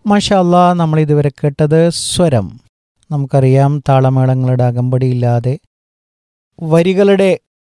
മാഷാല്ല നമ്മൾ ഇതുവരെ കേട്ടത് സ്വരം നമുക്കറിയാം താളമേളങ്ങളുടെ അകമ്പടിയില്ലാതെ വരികളുടെ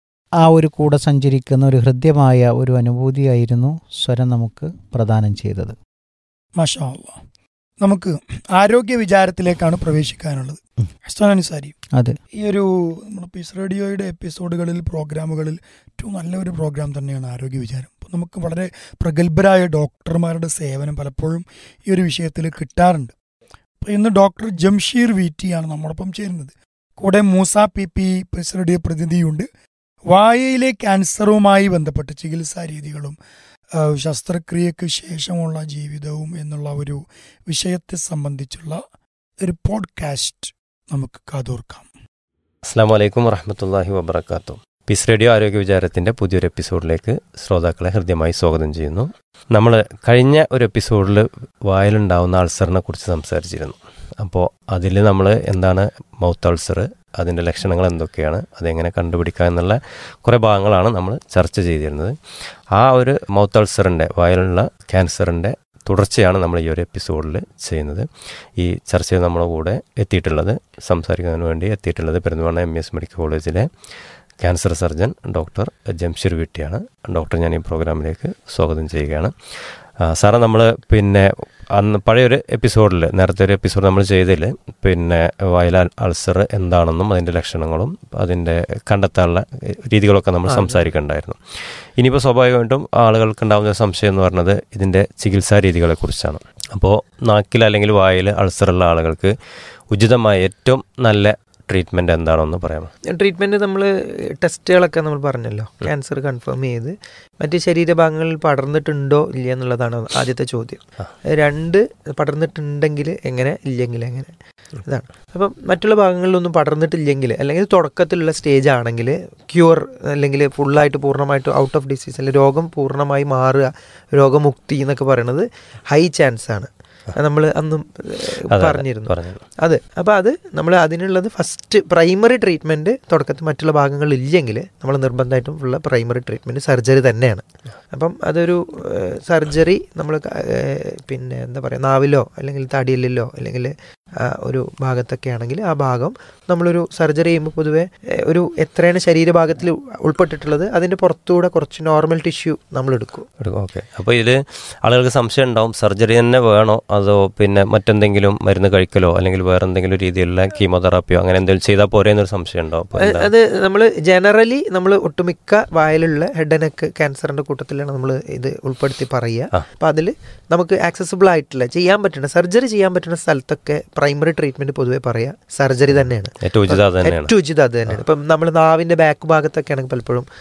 ആ ഒരു കൂടെ സഞ്ചരിക്കുന്ന ഒരു ഹൃദ്യമായ ഒരു അനുഭൂതിയായിരുന്നു സ്വരം നമുക്ക് പ്രദാനം ചെയ്തത് മാഷാ അല്ലാ. നമുക്ക് ആരോഗ്യ വിചാരത്തിലേക്കാണ് പ്രവേശിക്കാനുള്ളത് ഉം. ഹസ്താൻ അൻസാരി അതെ ഈ ഒരു നമ്മുടെ പീസ് റേഡിയോയുടെ എപ്പിസോഡുകളിൽ പ്രോഗ്രാമുകളിൽ ഏറ്റവും നല്ലൊരു പ്രോഗ്രാം തന്നെയാണ് ആരോഗ്യ വിചാരം അപ്പോൾ നമുക്ക് വളരെ പ്രഗത്ഭരായ ഡോക്ടർമാരുടെ സേവനം പലപ്പോഴും ഈ ഒരു വിഷയത്തിൽ കിട്ടാറുണ്ട് അപ്പോൾ ഇന്ന് ഡോക്ടർ ജംഷീർ വീറ്റിയാണ് നമ്മോടൊപ്പം ചേരുന്നത് കൂടെ Moosa P P Peace radio പ്രതിനിധിയുണ്ട് വായയിലെ ക്യാൻസറുമായി ബന്ധപ്പെട്ട ചികിത്സാ രീതികളും ആ, ശസ്ത്രക്രിയക്ക് ശേഷമുള്ള ജീവിതവും എന്നുള്ള ഒരു വിഷയത്തെ സംബന്ധിച്ചുള്ള ഒരു പോഡ്കാസ്റ്റ് നമുക്ക് കാതോർക്കാം അസ്സാം വലൈക്കും വറഹമത്തല്ലാഹി വബർക്കാത്തു പീസ് റേഡിയോ ആരോഗ്യ വിചാരത്തിൻ്റെ പുതിയൊരു എപ്പിസോഡിലേക്ക് ശ്രോതാക്കളെ ഹൃദ്യമായി സ്വാഗതം ചെയ്യുന്നു നമ്മൾ കഴിഞ്ഞ ഒരു എപ്പിസോഡിൽ വായിലുണ്ടാവുന്ന അൾസറിനെ കുറിച്ച് സംസാരിച്ചിരുന്നു അപ്പോൾ അതിൽ നമ്മൾ എന്താണ് മൗത്ത് അൾസർ അതിൻ്റെ ലക്ഷണങ്ങൾ എന്തൊക്കെയാണ് അതെങ്ങനെ കണ്ടുപിടിക്കുക എന്നുള്ള കുറേ ഭാഗങ്ങളാണ് നമ്മൾ ചർച്ച ചെയ്തിരുന്നത് ആ ഒരു മൗത്ത് അൾസറിൻ്റെ വായിലുള്ള ക്യാൻസറിൻ്റെ തുടർച്ചയാണ് നമ്മൾ ഈ ഒരു എപ്പിസോഡിൽ ചെയ്യുന്നത് ഈ ചർച്ചയിൽ നമ്മുടെ കൂടെ എത്തിയിട്ടുള്ളത് സംസാരിക്കുന്നതിന് വേണ്ടി എത്തിയിട്ടുള്ളത് പെരുന്തൽമണ്ണ എം എസ് മെഡിക്കൽ കോളേജിലെ ക്യാൻസർ സർജൻ ഡോക്ടർ ജംഷീർ വീട്ടിയാണ് ഡോക്ടർ ഞാൻ ഈ പ്രോഗ്രാമിലേക്ക് സ്വാഗതം ചെയ്യുകയാണ് ആ, സാറേ നമ്മൾ പിന്നെ അന്ന് പഴയൊരു എപ്പിസോഡിൽ നേരത്തെ ഒരു എപ്പിസോഡ് നമ്മൾ ചെയ്തതിൽ പിന്നെ വയല അൾസർ എന്താണെന്നും അതിൻ്റെ ലക്ഷണങ്ങളും അതിൻ്റെ കണ്ടെത്താനുള്ള രീതികളൊക്കെ നമ്മൾ ആ, അതെ. സംസാരിക്കണ്ടായിരുന്നു ഇനിയിപ്പോൾ സ്വാഭാവികമായിട്ടും ആളുകൾക്ക് ഉണ്ടാകുന്ന ഒരു സംശയം എന്ന് പറയുന്നത് ഇതിൻ്റെ ചികിത്സാ രീതികളെക്കുറിച്ചാണ് അപ്പോൾ നാക്കിൽ അല്ലെങ്കിൽ വായിൽ അൾസറുള്ള ആളുകൾക്ക് ഉചിതമായ ഏറ്റവും നല്ല ട്രീറ്റ്മെൻറ്റ് എന്താണെന്ന് പറയാമോ ട്രീറ്റ്മെന്റ് നമ്മൾ ടെസ്റ്റുകളൊക്കെ നമ്മൾ പറഞ്ഞല്ലോ ക്യാൻസർ കൺഫേം ചെയ്ത് മറ്റ് ശരീരഭാഗങ്ങളിൽ പടർന്നിട്ടുണ്ടോ ഇല്ല എന്നുള്ളതാണ് ആദ്യത്തെ ചോദ്യം ആ. രണ്ട് പടർന്നിട്ടുണ്ടെങ്കിൽ എങ്ങനെ ഇല്ലെങ്കിൽ എങ്ങനെ ഇതാണ് അപ്പം മറ്റുള്ള ഭാഗങ്ങളിലൊന്നും പടർന്നിട്ടില്ലെങ്കിൽ അല്ലെങ്കിൽ തുടക്കത്തിലുള്ള സ്റ്റേജ് ആണെങ്കിൽ ക്യൂർ അല്ലെങ്കിൽ ഫുള്ളായിട്ട് പൂർണ്ണമായിട്ട് ഔട്ട് ഓഫ് ഡിസീസ് അല്ലെങ്കിൽ രോഗം പൂർണ്ണമായി മാറുക രോഗമുക്തി എന്നൊക്കെ പറയുന്നത് ഹൈ ചാൻസ് ആണ് നമ്മൾ അന്നും ഏഹ്, അതെ, പറഞ്ഞിരുന്നു പറഞ്ഞത് അതെ അപ്പോൾ അത് നമ്മൾ അതിനുള്ളത് ഫസ്റ്റ് പ്രൈമറി ട്രീറ്റ്മെൻറ്റ് തുടക്കത്തിൽ മറ്റുള്ള ഭാഗങ്ങളിൽ ഇല്ലെങ്കിൽ നമ്മൾ നിർബന്ധമായിട്ടും ഉള്ള പ്രൈമറി ട്രീറ്റ്മെൻറ്റ് സർജറി തന്നെയാണ് അപ്പം അതൊരു സർജറി നമ്മൾ പിന്നെ എന്താ പറയുക നാവിലോ അല്ലെങ്കിൽ തടിയലിലോ അല്ലെങ്കിൽ ആ, ഒരു ഭാഗത്തൊക്കെ ആണെങ്കിൽ ആ ഭാഗം നമ്മളൊരു സർജറി ചെയ്യുമ്പോൾ പൊതുവെ ഏഹ്, ഒരു എത്രയാണ് ശരീരഭാഗത്തിൽ ഉൾപ്പെട്ടിട്ടുള്ളത് അതിൻ്റെ പുറത്തുകൂടെ കുറച്ച് നോർമൽ ടിഷ്യൂ നമ്മൾ എടുക്കും ഓക്കെ അപ്പോൾ ഇതിൽ ആളുകൾക്ക് സംശയം ഉണ്ടാവും സർജറി തന്നെ വേണോ അതോ പിന്നെ മറ്റെന്തെങ്കിലും മരുന്ന് കഴിക്കലോ അല്ലെങ്കിൽ വേറെ എന്തെങ്കിലും രീതിയിലുള്ള കീമോതെറാപ്പിയോ അങ്ങനെ എന്തെങ്കിലും ചെയ്താൽ പോരെ എന്നൊരു സംശയം ഉണ്ടാവും അപ്പോൾ അത് എന്താ? അത് നമ്മൾ ജനറലി നമ്മൾ ഒട്ടുമിക്ക വായിലുള്ള ഹെഡ് ആൻഡ് നെക്ക് ക്യാൻസറിന്റെ കൂട്ടത്തിലാണ് നമ്മൾ ഇത് ഉൾപ്പെടുത്തി പറയുക ആ. അപ്പം അതിൽ നമുക്ക് ആക്സസിബിൾ ആയിട്ടുള്ള ചെയ്യാൻ പറ്റുന്ന സർജറി ചെയ്യാൻ പറ്റുന്ന സ്ഥലത്തൊക്കെ പ്രൈമറി ട്രീറ്റ്മെന്റ് പൊതുവെ പറയാ സർജറി തന്നെയാണ് ഏറ്റവും ഉചിതം അത് തന്നെയാണ് ഏറ്റവും ഉചിതം അത് തന്നെയാണ് ഇപ്പം നമ്മൾ നാവിന്റെ ബാക്ക് ഭാഗത്തൊക്കെ ആണെങ്കിൽ പലപ്പോഴും